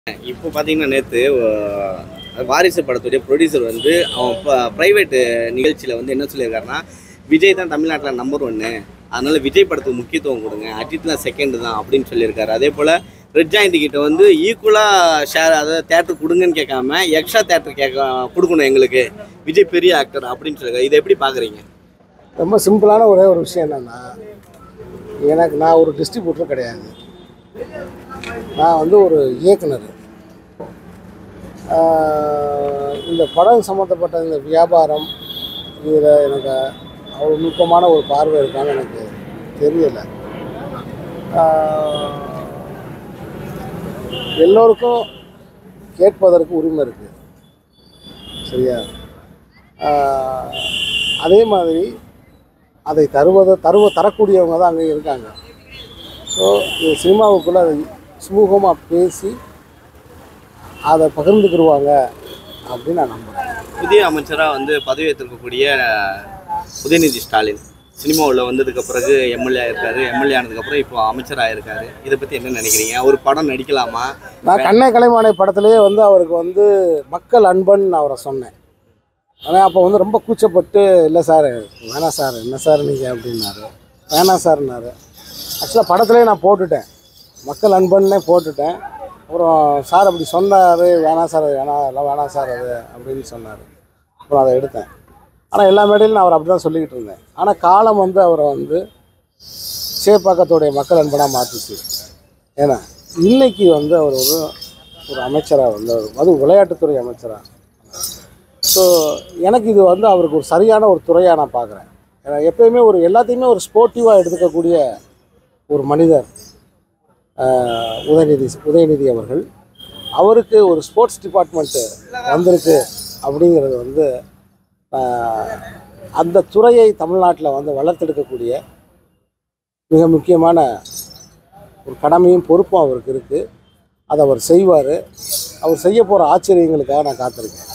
இப்போ பார்த்தீங்கன்னா நேற்று வாரிசு படத்துடைய ப்ரொடியூசர் வந்து அவன் ப்ரைவேட் நிகழ்ச்சியில் வந்து என்ன சொல்லியிருக்காருன்னா விஜய் தான் தமிழ்நாட்டில் நம்பர் ஒன்று அதனால விஜய் படத்துக்கு முக்கியத்துவம் கொடுங்க அஜித்லாம் செகண்ட் தான் அப்படின்னு சொல்லியிருக்காரு அதே போல் ரெட் ஜாயிண்ட் கிட்ட வந்து ஈக்குவலாக ஷேர் அதாவது தேட்டர் கொடுங்கன்னு கேட்காம எக்ஸ்ட்ரா தேட்டர் கேட்க கொடுக்கணும் எங்களுக்கு விஜய் பெரிய ஆக்டர் அப்படின்னு சொல்லியிருக்காரு இதை எப்படி பார்க்குறீங்க ரொம்ப சிம்பிளான ஒரே ஒரு விஷயம் என்னென்னா எனக்கு நான் ஒரு டிஸ்ட்ரிபியூட்டர் கிடையாது நான் வந்து ஒரு இயக்குனர் ஆஹ் இந்த படம் சம்மந்தப்பட்ட இந்த வியாபாரம் இதில் எனக்கு அவ்வளோ நுட்பமான ஒரு பார்வை இருக்கான்னு எனக்கு தெரியலை ஆஹ் எல்லோருக்கும் கேட்பதற்கு உரிமை இருக்குது சரியா ஆஹ் அதே மாதிரி அதை தருவதை தருவ தரக்கூடியவங்க தான் அங்கே இருக்காங்க ஸோ இது சினிமாவுக்குள்ளே அதை சுமூகமாக பேசி அதை பகிர்ந்துக்கிடுவாங்க அப்படின்னு நான் நம்புகிறேன் புதிய அமைச்சராக வந்து பதவி ஏற்றிருக்கக்கூடிய உதயநிதி ஸ்டாலின் சினிமாவில் வந்ததுக்கு பிறகு எம்எல்ஏ இருக்காரு எம்எல்ஏ ஆனதுக்கப்புறம் இப்போ அமைச்சராக இருக்காரு இதை பற்றி என்ன நினைக்கிறீங்க ஒரு படம் நடிக்கலாமா நான் கண்ணை கலைமானை படத்துலேயே வந்து அவருக்கு வந்து மக்கள் அன்பன் நான் அவரை சொன்னேன் ஆனால் அப்போ வந்து ரொம்ப கூச்சப்பட்டு இல்லை சார் வேணாம் சார் என்ன சார் நீங்கள் அப்படின்னாரு வேணாம் சார்னாரு ஆக்சுவலாக படத்துலேயே நான் போட்டுட்டேன் மக்கள் அன்பன்னே போட்டுட்டேன் அப்புறம் சார் அப்படி சொன்னார் வேணாம் சார் அது வேணாம் அதெல்லாம் வேணாம் சார் அது அப்படின்னு சொன்னார் அப்புறம் அதை எடுத்தேன் ஆனால் எல்லா மேடையிலும் நான் அவர் அப்படி தான் சொல்லிக்கிட்டு இருந்தேன் ஆனால் காலம் வந்து அவரை வந்து சேப்பாக்கத்துடைய மக்கள் அன்பனாக மாற்றிச்சு ஏன்னா இன்னைக்கு வந்து அவர் ஒரு ஒரு அமைச்சராக வந்து அவர் அது விளையாட்டுத்துறை அமைச்சராக ஸோ எனக்கு இது வந்து அவருக்கு ஒரு சரியான ஒரு துறையாக நான் பார்க்குறேன் ஏன்னா எப்பயுமே ஒரு எல்லாத்தையுமே ஒரு ஸ்போர்ட்டிவாக எடுத்துக்கக்கூடிய ஒரு மனிதர் ஆஹ், உதயநிதி உதயநிதி அவர்கள் அவருக்கு ஒரு ஸ்போர்ட்ஸ் டிபார்ட்மெண்ட்டு வந்திருக்கு அப்படிங்கிறது வந்து ஆஹ், அந்த துறையை தமிழ்நாட்டில் வந்து வளர்த்தெடுக்கக்கூடிய மிக முக்கியமான ஒரு கடமையும் பொறுப்பும் அவருக்கு இருக்குது அதை அவர் செய்வார் அவர் செய்ய போகிற ஆச்சரியங்களுக்காக நான் காத்திருக்கேன்